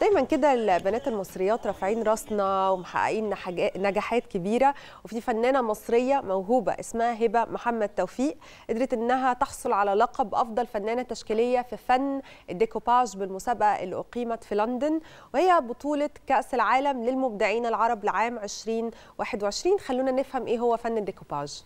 دايما كده البنات المصريات رافعين راسنا ومحققين حاجات- نجاحات كبيره وفي فنانه مصريه موهوبه اسمها هبه محمد توفيق قدرت انها تحصل على لقب افضل فنانه تشكيليه في فن الديكوباج بالمسابقه اللي اقيمت في لندن وهي بطوله كاس العالم للمبدعين العرب لعام 2021 خلونا نفهم ايه هو فن الديكوباج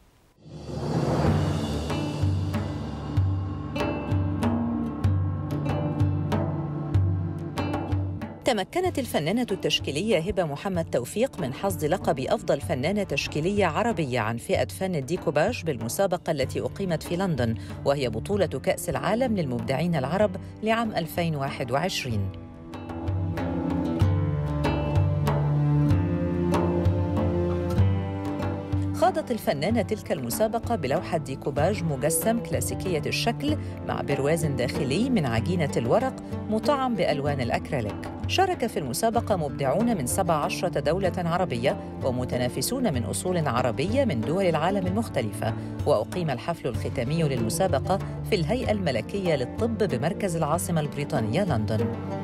تمكنت الفنانة التشكيلية هبة محمد توفيق من حصد لقب أفضل فنانة تشكيلية عربية عن فئة فن الديكوباج بالمسابقة التي أقيمت في لندن وهي بطولة كأس العالم للمبدعين العرب لعام 2021 خاضت الفنانة تلك المسابقة بلوحة ديكوباج مجسم كلاسيكية الشكل مع برواز داخلي من عجينة الورق مطعم بألوان الأكريليك شارك في المسابقة مبدعون من 17 دولة عربية ومتنافسون من أصول عربية من دول العالم المختلفة وأقيم الحفل الختامي للمسابقة في الهيئة الملكية للطب بمركز العاصمة البريطانية لندن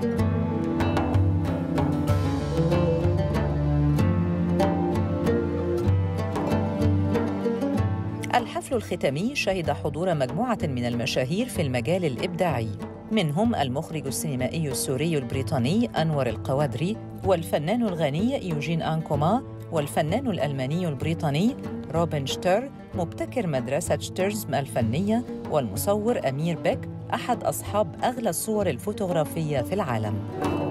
الحفل الختامي شهد حضور مجموعة من المشاهير في المجال الإبداعي منهم المخرج السينمائي السوري البريطاني أنور القوادري والفنان الغني يوجين أنكوما والفنان الألماني البريطاني روبن شتر مبتكر مدرسة شترزم الفنية والمصور أمير بيك أحد أصحاب أغلى الصور الفوتوغرافية في العالم